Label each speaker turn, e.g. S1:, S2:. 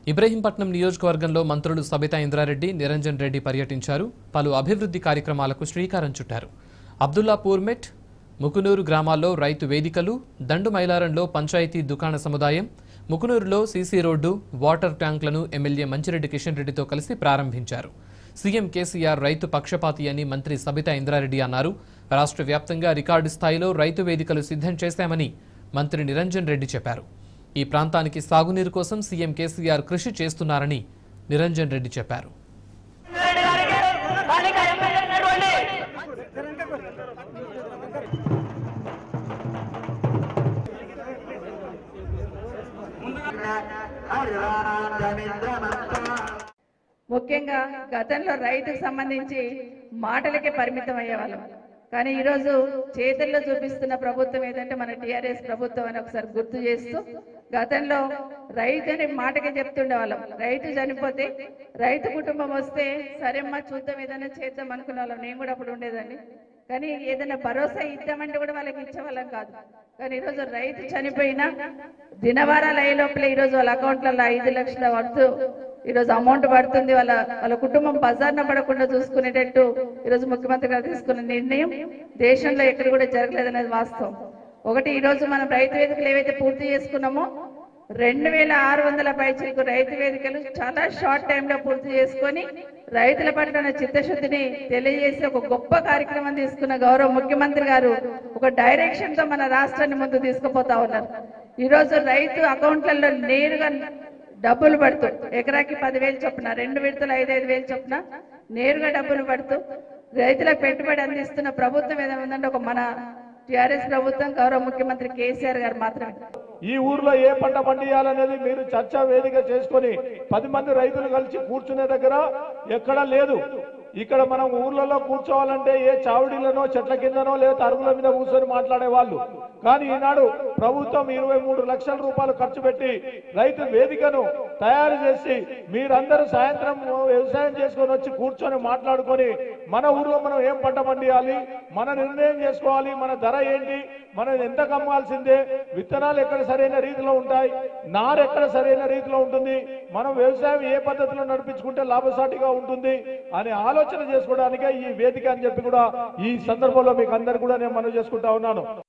S1: ఇబ్రహీంపట్నం నియోజకవర్గంలో మంత్రులు సబితా ఇంద్రారెడ్డి నిరంజన్ రెడ్డి పర్యటించారు పలు అభివృద్ధి కార్యక్రమాలకు శ్రీకారం చుట్టారు అబ్దుల్లాపూర్ మెట్ ముకునూరు గ్రామాల్లో రైతు వేదికలు దండు మైలారంలో పంచాయతీ దుకాణ సముదాయం ముకునూరులో సీసీ రోడ్డు వాటర్ ట్యాంకులను ఎమ్మెల్యే మంచిరెడ్డి కిషన్ రెడ్డితో కలిసి ప్రారంభించారు సీఎం కేసీఆర్ రైతు పక్షపాతి అని మంత్రి సబితా ఇంద్రారెడ్డి అన్నారు రాష్ట్ర వ్యాప్తంగా రికార్డు స్థాయిలో రైతు వేదికలు సిద్ధం చేశామని మంత్రి నిరంజన్ రెడ్డి చెప్పారు ఈ ప్రాంతానికి సాగునీరు కోసం సీఎం కేసీఆర్ కృషి చేస్తున్నారని నిరంజన్ రెడ్డి చెప్పారు
S2: ముఖ్యంగా గతంలో రైతుకు సంబంధించి మాటలకే పరిమితం అయ్యేవాళ్ళం కానీ ఈరోజు చేతుల్లో చూపిస్తున్న ప్రభుత్వం ఏదంటే మన టిఆర్ఎస్ ప్రభుత్వం అని ఒకసారి గుర్తు చేస్తూ గతంలో రైతు అనే మాటకే చెప్తుండే వాళ్ళం రైతు చనిపోతే రైతు కుటుంబం వస్తే సరేమ్మా చూద్దాం ఏదైనా చేద్దాం అనుకునే వాళ్ళం నేను కూడా అప్పుడు ఉండేదాన్ని కానీ ఏదైనా భరోసా ఇద్దామంటే కూడా వాళ్ళకి ఇచ్చేవాళ్ళం కాదు కానీ ఈరోజు రైతు చనిపోయినా దినవారాలు అయ్యే లోపల ఈరోజు వాళ్ళ అకౌంట్లలో ఐదు లక్షల వరకు ఈరోజు అమౌంట్ పడుతుంది వాళ్ళ వాళ్ళ కుటుంబం బజార్న పడకుండా చూసుకునేటట్టు ఈరోజు ముఖ్యమంత్రి గారు తీసుకున్న నిర్ణయం దేశంలో ఎక్కడ కూడా జరగలేదనేది వాస్తవం ఒకటి ఈరోజు మనం రైతు వేదికలు ఏవైతే పూర్తి చేసుకున్నామో రెండు వేల ఆరు వందల పైచీలకు రైతు వేదికలు చాలా షార్ట్ టైంలో పూర్తి చేసుకొని రైతుల పట్ల ఉన్న చిత్తశుద్ధిని తెలియజేసి ఒక గొప్ప కార్యక్రమం తీసుకున్న గౌరవ ముఖ్యమంత్రి గారు ఒక డైరెక్షన్ తో మన రాష్ట్రాన్ని ముందు తీసుకుపోతా ఉన్నారు ఈరోజు రైతు అకౌంట్లలో నేరుగా డబ్బులు పడుతూ ఎకరాకి పదివేలు చొప్పున రెండు విడతలు ఐదు ఐదు వేలు చొప్పున నేరుగా డబ్బులు పడుతూ రైతులకు పెట్టుబడి అందిస్తున్న ప్రభుత్వం ఏదైనా ఉందంటే ఒక మన టిఆర్ఎస్ ప్రభుత్వం గౌరవ ముఖ్యమంత్రి కేసీఆర్ గారు మాత్రమే
S3: ఈ ఊర్లో ఏ పంట పండియాలనేది మీరు చర్చా వేదిక చేసుకొని పది మంది రైతులు కలిసి కూర్చునే దగ్గర ఎక్కడా లేదు ఇక్కడ మనం ఊర్లలో కూర్చోవాలంటే ఏ చావుడీలనో చెట్ల కిందనో లేదా అరుగుల మీద కూర్చొని మాట్లాడే వాళ్ళు కానీ ఈనాడు ప్రభుత్వం ఇరవై మూడు లక్షల రూపాయలు ఖర్చు పెట్టి రైతు వేదికను తయారు చేసి మీరందరూ సాయంత్రం వ్యవసాయం చేసుకొని వచ్చి కూర్చొని మాట్లాడుకొని మన ఊర్లో మనం ఏం పంట పండియాలి మన నిర్ణయం చేసుకోవాలి మన ధర ఏంటి మనం ఎంత కమ్మాల్సిందే విత్తనాలు ఎక్కడ సరైన రీతిలో ఉంటాయి నారు ఎక్కడ సరైన రీతిలో ఉంటుంది మనం వ్యవసాయం ఏ పద్ధతిలో నడిపించుకుంటే లాభసాటిగా ఉంటుంది అనే ఆలోచన చేసుకోవడానికే ఈ వేదిక అని చెప్పి కూడా ఈ సందర్భంలో మీకు అందరు కూడా నేను మనం చేసుకుంటా ఉన్నాను